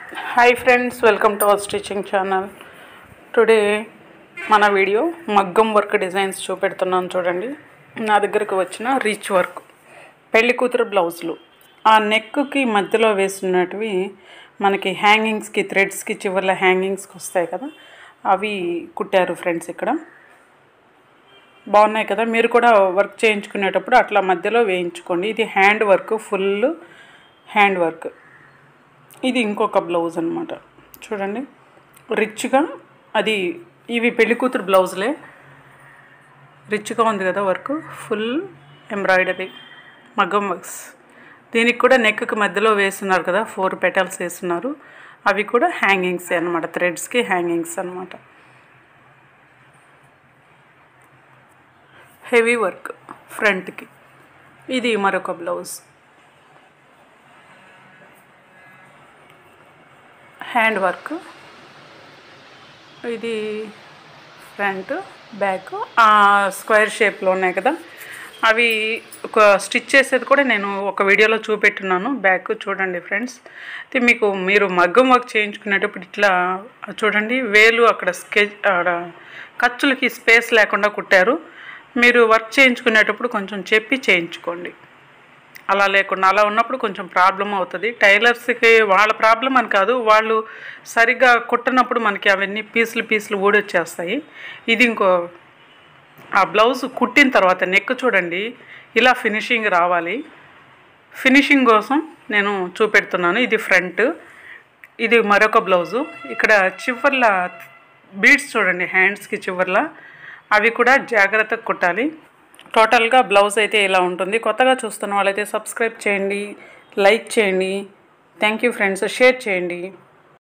hi friends welcome to our stitching channel today మన video మగ్గం work designs చూపెడుతున్నాను చూడండి నా దగ్గరకు వచ్చిన రిచ్ వర్క్ పెళ్లి కూతురు బ్లౌజులు ఆ నెక్కి మధ్యలో వేస్తున్నటివి మనకి హ్యాంగింగ్స్కి థ్రెడ్స్కి చివర్ల హ్యాంగింగ్స్కి వస్తాయి కదా అవి కుట్టారు ఫ్రెండ్స్ ఇక్కడ బాగున్నాయి కదా మీరు కూడా వర్క్ చేయించుకునేటప్పుడు అట్లా మధ్యలో వేయించుకోండి ఇది hand work full hand work ఇది ఇంకొక బ్లౌజ్ అనమాట చూడండి రిచ్గా అది ఇవి పెళ్లి కూతురు బ్లౌజులే రిచ్గా ఉంది కదా వర్క్ ఫుల్ ఎంబ్రాయిడరీ మగ్గం వర్క్స్ దీనికి కూడా నెక్కి మధ్యలో వేస్తున్నారు కదా ఫోర్ పెటల్స్ వేస్తున్నారు అవి కూడా హ్యాంగింగ్స్ అనమాట థ్రెడ్స్కి హ్యాంగింగ్స్ అనమాట హెవీ వర్క్ ఫ్రంట్కి ఇది మరొక బ్లౌజ్ హ్యాండ్ వర్క్ ఇది ఫ్రంట్ బ్యాక్ స్క్వేర్ షేప్లో ఉన్నాయి కదా అవి ఒక స్టిచ్ చేసేది కూడా నేను ఒక వీడియోలో చూపెట్టున్నాను బ్యాక్ చూడండి ఫ్రెండ్స్ అయితే మీకు మీరు మగ్గం వర్క్ చేయించుకునేటప్పుడు ఇట్లా చూడండి వేలు అక్కడ స్కెచ్ అక్కడ ఖర్చులకి స్పేస్ లేకుండా కుట్టారు మీరు వర్క్ చేయించుకునేటప్పుడు కొంచెం చెప్పి చేయించుకోండి అలా లేకుండా అలా ఉన్నప్పుడు కొంచెం ప్రాబ్లం అవుతుంది టైలర్స్కి వాళ్ళ ప్రాబ్లం అని కాదు వాళ్ళు సరిగ్గా కుట్టనప్పుడు మనకి అవన్నీ పీసులు పీసులు ఊడొచ్చేస్తాయి ఇది ఇంకో ఆ బ్లౌజ్ కుట్టిన తర్వాత నెక్ చూడండి ఇలా ఫినిషింగ్ రావాలి ఫినిషింగ్ కోసం నేను చూపెడుతున్నాను ఇది ఫ్రంట్ ఇది మరొక బ్లౌజు ఇక్కడ చివర్ల బీడ్స్ చూడండి హ్యాండ్స్కి చివర్ల అవి కూడా జాగ్రత్తగా కుట్టాలి టోటల్గా బ్లౌజ్ అయితే ఇలా ఉంటుంది కొత్తగా చూస్తున్న వాళ్ళైతే సబ్స్క్రైబ్ చేయండి లైక్ చేయండి థ్యాంక్ యూ ఫ్రెండ్స్ షేర్ చేయండి